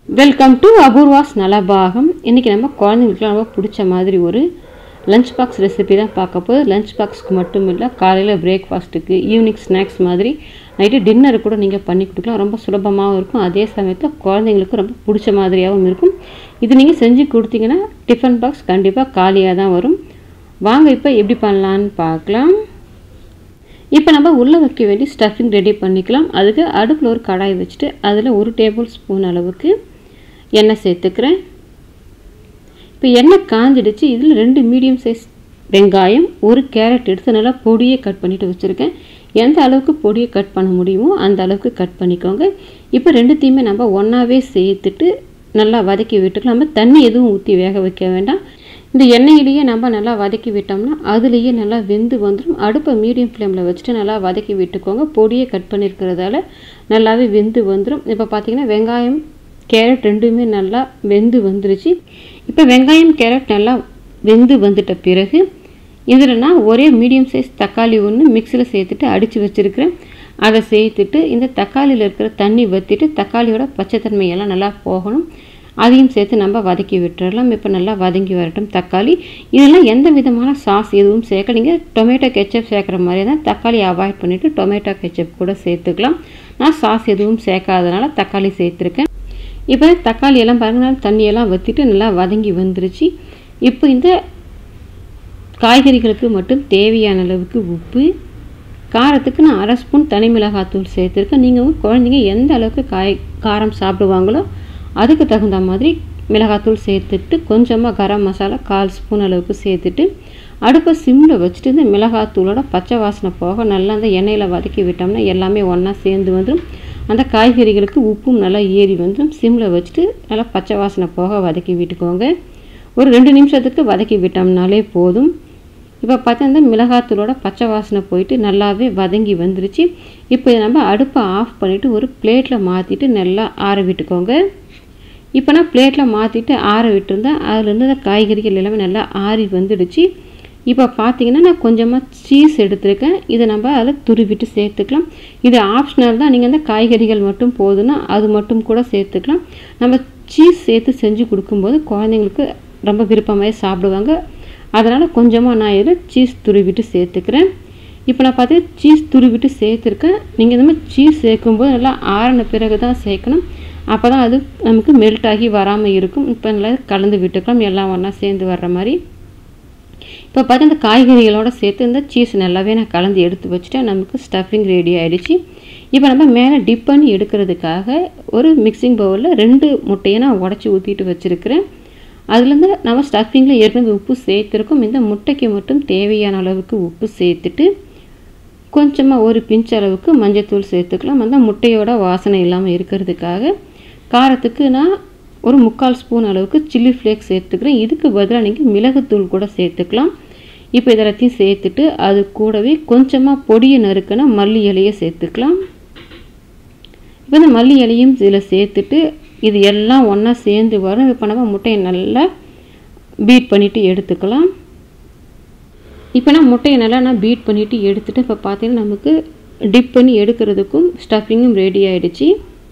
welcome to Apoorva's நலபாகம் இன்றைக்கி நம்ம குழந்தைங்களுக்குலாம் ரொம்ப பிடிச்ச மாதிரி ஒரு லஞ்ச் பாக்ஸ் ரெசிபி தான் பார்க்க போது லஞ்ச் பாக்ஸ்க்கு மட்டும் இல்லை காலையில் பிரேக்ஃபாஸ்ட்டுக்கு ஈவினிங் ஸ்நாக்ஸ் மாதிரி நைட்டு டின்னர் கூட நீங்கள் பண்ணி கொடுக்கலாம் ரொம்ப சுலபமாகவும் இருக்கும் அதே சமயத்தில் குழந்தைங்களுக்கு ரொம்ப பிடிச்ச மாதிரியாகவும் இருக்கும் இது நீங்கள் செஞ்சு கொடுத்தீங்கன்னா டிஃபன் பாக்ஸ் கண்டிப்பாக காலியாக தான் வரும் வாங்க இப்போ எப்படி பண்ணலான்னு பார்க்கலாம் இப்போ நம்ம உள்ளே வைக்க வேண்டிய ஸ்டஃபிங் ரெடி பண்ணிக்கலாம் அதுக்கு அடுப்பில் ஒரு கடாய் வச்சுட்டு அதில் ஒரு டேபிள் ஸ்பூன் அளவுக்கு எண்ணெய் சேர்த்துக்கிறேன் இப்போ எண்ணெய் காஞ்சிடுச்சு இதில் ரெண்டு மீடியம் சைஸ் வெங்காயம் ஒரு கேரட் எடுத்து நல்லா பொடியை கட் பண்ணிவிட்டு வச்சுருக்கேன் எந்த அளவுக்கு பொடியை கட் பண்ண முடியுமோ அந்த அளவுக்கு கட் பண்ணிக்கோங்க இப்போ ரெண்டுத்தையுமே நம்ம ஒன்றாவே சேர்த்துட்டு நல்லா வதக்கி விட்டுக்கலாம் நம்ம தண்ணி எதுவும் ஊற்றி வேக வைக்க வேண்டாம் இந்த எண்ணெயிலேயே நம்ம நல்லா வதக்கி விட்டோம்னா அதுலேயே நல்லா வெந்து வந்துடும் அடுப்பை மீடியம் ஃப்ளேமில் வச்சுட்டு நல்லா வதக்கி விட்டுக்கோங்க பொடியை கட் பண்ணியிருக்கிறதால நல்லாவே வெந்து வந்துடும் இப்போ பார்த்தீங்கன்னா வெங்காயம் கேரட் ரெண்டுமே நல்லா வெந்து வந்துருச்சு இப்போ வெங்காயம் கேரட் நல்லா வெந்து வந்துட்ட பிறகு இதில் நான் ஒரே மீடியம் சைஸ் தக்காளி ஒன்று மிக்சியில் சேர்த்துட்டு அடித்து வச்சுருக்கிறேன் அதை சேர்த்துட்டு இந்த தக்காளியில் இருக்கிற தண்ணி வற்றிட்டு தக்காளியோட பச்சைத்தன்மையெல்லாம் நல்லா போகணும் அதையும் சேர்த்து நம்ம வதக்கி விட்டுறலாம் இப்போ நல்லா வதங்கி வரட்டும் தக்காளி இதெல்லாம் எந்த விதமான சாஸ் எதுவும் சேர்க்க நீங்கள் டொமேட்டோ கெச்சப் சேர்க்குற மாதிரி தான் தக்காளி அவாய்ட் பண்ணிவிட்டு டொமேட்டோ கெச்சப் கூட சேர்த்துக்கலாம் நான் சாஸ் எதுவும் சேர்க்காதனால தக்காளி சேர்த்துருக்கேன் இப்போ தக்காளி எல்லாம் பாருங்க தண்ணியெல்லாம் வற்றிட்டு நல்லா வதங்கி வந்துருச்சு இப்போ இந்த காய்கறிகளுக்கு மட்டும் தேவையான அளவுக்கு உப்பு காரத்துக்கு நான் அரை ஸ்பூன் தனி மிளகாத்தூள் சேர்த்துருக்கேன் நீங்கள் குழந்தைங்க எந்த அளவுக்கு காய் காரம் சாப்பிடுவாங்களோ அதுக்கு தகுந்த மாதிரி மிளகாத்தூள் சேர்த்துட்டு கொஞ்சமாக கரம் மசாலா கால் ஸ்பூன் அளவுக்கு சேர்த்துட்டு அடுப்பை சிம்மில் வச்சுட்டு இந்த மிளகாத்தூளோட பச்சை வாசனை போக நல்லா அந்த எண்ணெயில் வதக்கி விட்டோம்னா எல்லாமே ஒன்றா சேர்ந்து வந்துடும் அந்த காய்கறிகளுக்கு உப்பும் நல்லா ஏறி வந்துடும் சிம்மில் வச்சுட்டு நல்லா பச்சை வாசனை போக வதக்கி விட்டுக்கோங்க ஒரு ரெண்டு நிமிஷத்துக்கு வதக்கி விட்டோம்னாலே போதும் இப்போ பார்த்தா இந்த மிளகாத்தூளோட பச்சை வாசனை போயிட்டு நல்லாவே வதங்கி வந்துருச்சு இப்போ நம்ம அடுப்பை ஆஃப் பண்ணிவிட்டு ஒரு பிளேட்டில் மாற்றிட்டு நல்லா ஆற விட்டுக்கோங்க இப்போ நான் பிளேட்டில் மாற்றிட்டு ஆற விட்டுருந்தேன் அதுலேருந்து இந்த காய்கறிகள் எல்லாமே நல்லா ஆறி வந்துடுச்சு இப்போ பார்த்தீங்கன்னா நான் கொஞ்சமாக சீஸ் எடுத்திருக்கேன் இதை நம்ம அதில் துருவிட்டு சேர்த்துக்கலாம் இது ஆப்ஷனல் தான் நீங்கள் அந்த காய்கறிகள் மட்டும் போதுன்னா அது மட்டும் கூட சேர்த்துக்கலாம் நம்ம சீஸ் சேர்த்து செஞ்சு கொடுக்கும்போது குழந்தைங்களுக்கு ரொம்ப விருப்பமாக சாப்பிடுவாங்க அதனால் கொஞ்சமாக நான் இதில் சீஸ் துருவிட்டு சேர்த்துக்கிறேன் இப்போ நான் பார்த்து சீஸ் துருவிட்டு சேர்த்துருக்கேன் நீங்கள் இந்த மாதிரி சீஸ் சேர்க்கும்போது நல்லா ஆறின பிறகு தான் சேர்க்கணும் அப்போ தான் அது நமக்கு மெல்ட் ஆகி வராமல் இருக்கும் இப்போ நல்லா கலந்து விட்டுக்கலாம் எல்லாம் ஒன்றா சேர்ந்து வர்ற மாதிரி இப்போ பார்த்து இந்த காய்கறிகளோட சேர்த்து இந்த சீஸ் நல்லாவே நான் கலந்து எடுத்து வச்சுட்டேன் நமக்கு ஸ்டஃபிங் ரெடி ஆகிடுச்சு இப்போ நம்ம மேலே டிப் பண்ணி எடுக்கிறதுக்காக ஒரு மிக்சிங் பவுலில் ரெண்டு முட்டையை நான் உடச்சி ஊற்றிட்டு வச்சுருக்கிறேன் அதுலேருந்து நம்ம ஸ்டஃபிங்கில் ஏற்கனவே உப்பு சேர்த்துருக்கோம் இந்த முட்டைக்கு மட்டும் தேவையான அளவுக்கு உப்பு சேர்த்துட்டு கொஞ்சமாக ஒரு பிஞ்ச் அளவுக்கு மஞ்சத்தூள் சேர்த்துக்கலாம் அந்த முட்டையோட வாசனை இல்லாமல் இருக்கிறதுக்காக காரத்துக்கு நான் ஒரு முக்கால் ஸ்பூன் அளவுக்கு சில்லி ஃப்ளேக்ஸ் சேர்த்துக்கிறேன் இதுக்கு பதிலாக நீங்கள் மிளகுத்தூள் கூட சேர்த்துக்கலாம் இப்போ இதெல்லாத்தையும் சேர்த்துட்டு அது கூடவே கொஞ்சமாக பொடியை நறுக்கினா மல்லி இலையை சேர்த்துக்கலாம் இப்போ இந்த மல்லி இலையும் இதில் சேர்த்துட்டு இது எல்லாம் ஒன்றா சேர்ந்து வரும் இப்போ நம்ம முட்டையை நல்லா பீட் பண்ணிவிட்டு எடுத்துக்கலாம் இப்போ நான் முட்டையை நல்லா நான் பீட் பண்ணிவிட்டு எடுத்துகிட்டு இப்போ பார்த்தீங்கன்னா நமக்கு டிப் பண்ணி எடுக்கிறதுக்கும் ஸ்டஃபிங்கும் ரெடி ஆகிடுச்சு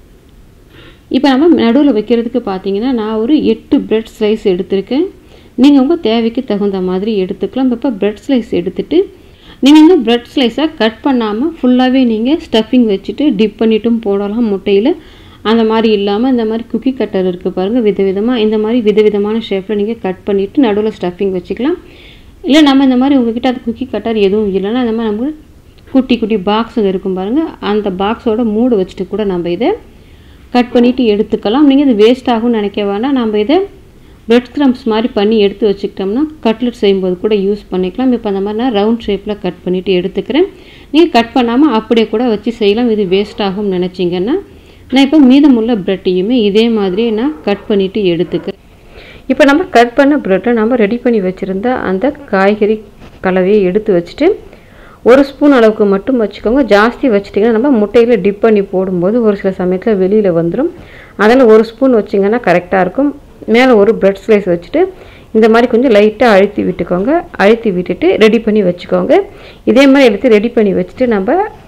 இப்போ நம்ம நடுவில் வைக்கிறதுக்கு பார்த்தீங்கன்னா நான் ஒரு எட்டு பிரெட் ஸ்லைஸ் எடுத்திருக்கேன் நீங்கள் உங்கள் தேவைக்கு தகுந்த மாதிரி எடுத்துக்கலாம் இப்போ பிரெட் ஸ்லைஸ் எடுத்துகிட்டு நீங்கள் இந்த பிரெட் ஸ்லைஸை கட் பண்ணாமல் ஃபுல்லாகவே நீங்கள் ஸ்டஃபிங் வச்சுட்டு டிப் பண்ணிட்டும் போடலாம் முட்டையில் அந்த மாதிரி இல்லாமல் இந்த மாதிரி குக்கி கட்டர் இருக்குது பாருங்கள் விதவிதமாக இந்த மாதிரி விதவிதமான ஷேப்பில் நீங்கள் கட் பண்ணிவிட்டு நடுவில் ஸ்டஃபிங் வச்சுக்கலாம் இல்லை நம்ம இந்த மாதிரி உங்ககிட்ட அது குக்கி கட்டர் எதுவும் இல்லைன்னா இந்த மாதிரி நமக்கு குட்டி குட்டி பாக்ஸுங்க இருக்கும் பாருங்கள் அந்த பாக்ஸோட மூடு வச்சுட்டு கூட நம்ம இதை கட் பண்ணிவிட்டு எடுத்துக்கலாம் நீங்கள் இது வேஸ்ட் ஆகும்னு நினைக்க வேண்டாம் நம்ம இதை பிரெட் ஸ்க்ரம்ஸ் மாதிரி பண்ணி எடுத்து வச்சுக்கிட்டோம்னா கட்லெட் செய்யும்போது கூட யூஸ் பண்ணிக்கலாம் இப்போ அந்த மாதிரி நான் ரவுண்ட் ஷேப்பில் கட் பண்ணிவிட்டு எடுத்துக்கிறேன் நீங்கள் கட் பண்ணாமல் அப்படியே கூட வச்சு செய்யலாம் இது வேஸ்ட் ஆகும்னு நினச்சிங்கன்னா நான் இப்போ மீதமுள்ள ப்ரெட்டையுமே இதே மாதிரி நான் கட் பண்ணிவிட்டு எடுத்துக்கிறேன் இப்போ நம்ம கட் பண்ண ப்ரெட்டை நம்ம ரெடி பண்ணி வச்சுருந்த அந்த காய்கறி கலவையை எடுத்து வச்சுட்டு ஒரு ஸ்பூன் அளவுக்கு மட்டும் வச்சுக்கோங்க ஜாஸ்தி வச்சுட்டிங்கன்னா நம்ம முட்டையில் டிப் பண்ணி போடும்போது ஒரு சில சமயத்தில் வெளியில் வந்துடும் அதனால் ஒரு ஸ்பூன் வச்சிங்கன்னா கரெக்டாக இருக்கும் மேலே ஒரு ப்ரெட் ஸ்லைஸ் வச்சுட்டு இந்த மாதிரி கொஞ்சம் லைட்டாக அழுத்தி விட்டுக்கோங்க அழுத்தி விட்டுட்டு ரெடி பண்ணி வச்சுக்கோங்க இதே மாதிரி எடுத்து ரெடி பண்ணி வச்சுட்டு நம்ம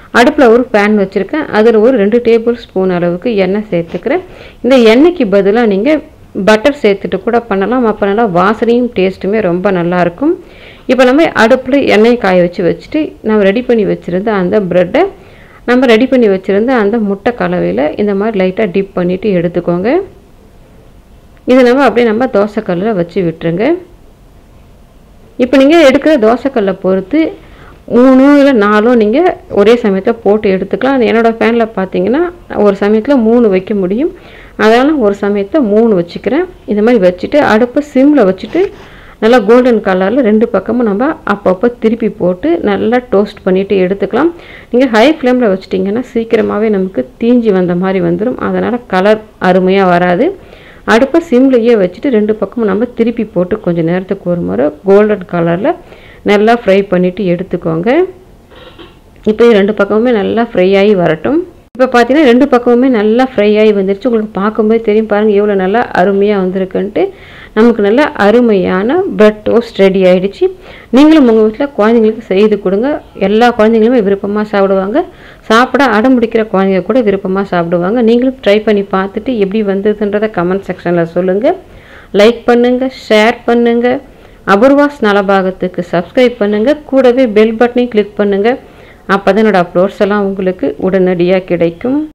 அடுப்பில் ஒரு பேன் வச்சுருக்கேன் அதில் ஒரு ரெண்டு டேபிள் ஸ்பூன் அளவுக்கு எண்ணெய் சேர்த்துக்கிறேன் இந்த எண்ணெய்க்கு பதிலாக நீங்கள் பட்டர் சேர்த்துட்டு கூட பண்ணலாம் அப்போ நல்லா வாசனையும் டேஸ்ட்டுமே ரொம்ப நல்லாயிருக்கும் இப்போ நம்ம அடுப்பில் எண்ணெய் காய வச்சு வச்சுட்டு நம்ம ரெடி பண்ணி வச்சுருந்த அந்த ப்ரெட்டை நம்ம ரெடி பண்ணி வச்சுருந்த அந்த முட்டை கலவையில் இந்த மாதிரி லைட்டாக டிப் பண்ணிவிட்டு எடுத்துக்கோங்க இது நம்ம அப்படியே நம்ம தோசைக்கல்லில் வச்சு விட்டுருங்க இப்போ நீங்கள் எடுக்கிற தோசைக்கல்லை பொறுத்து மூணு இல்லை நாலும் நீங்கள் ஒரே சமயத்தில் போட்டு எடுத்துக்கலாம் என்னோடய ஃபேனில் பார்த்தீங்கன்னா ஒரு சமயத்தில் மூணு வைக்க முடியும் அதனால் ஒரு சமயத்தில் மூணு வச்சுக்கிறேன் இந்த மாதிரி வச்சுட்டு அடுப்பை சிம்மில் வச்சுட்டு நல்லா கோல்டன் கலரில் ரெண்டு பக்கமும் நம்ம அப்பப்போ திருப்பி போட்டு நல்லா டோஸ்ட் பண்ணிவிட்டு எடுத்துக்கலாம் நீங்கள் ஹை ஃப்ளேமில் வச்சிட்டிங்கன்னா சீக்கிரமாகவே நமக்கு தீஞ்சி வந்த மாதிரி வந்துடும் அதனால் கலர் அருமையாக வராது அடுப்பை சிம்லையே வச்சுட்டு ரெண்டு பக்கமும் நம்ம திருப்பி போட்டு கொஞ்சம் நேரத்துக்கு ஒரு முறை கோல்டன் கலரில் நல்லா ஃப்ரை பண்ணிவிட்டு எடுத்துக்கோங்க இப்போ ரெண்டு பக்கமுமே நல்லா ஃப்ரை ஆகி வரட்டும் இப்போ பார்த்தீங்கன்னா ரெண்டு பக்கமுமே நல்லா ஃப்ரை ஆகி வந்துருச்சு உங்களுக்கு பார்க்கும்போது தெரியும் பாருங்கள் எவ்வளோ நல்லா அருமையாக வந்திருக்குன்ட்டு நமக்கு நல்ல அருமையான பிரெட் டோஸ்ட் ரெடி ஆகிடுச்சு நீங்களும் உங்கள் வீட்டில் குழந்தைங்களுக்கு செய்து கொடுங்க எல்லா குழந்தைங்களுமே விருப்பமாக சாப்பிடுவாங்க சாப்பிட அடம் பிடிக்கிற குழந்தைங்க கூட விருப்பமாக சாப்பிடுவாங்க நீங்களும் ட்ரை பண்ணி பார்த்துட்டு எப்படி வந்ததுன்றதை கமெண்ட் செக்ஷனில் சொல்லுங்கள் லைக் பண்ணுங்கள் ஷேர் பண்ணுங்கள் அபூர்வாஸ் நலபாகத்துக்கு சப்ஸ்கிரைப் பண்ணுங்கள் கூடவே பெல் பட்டனையும் கிளிக் பண்ணுங்கள் அப்போ தான் என்னோடய அப்லோட்ஸ் எல்லாம் உங்களுக்கு உடனடியாக கிடைக்கும்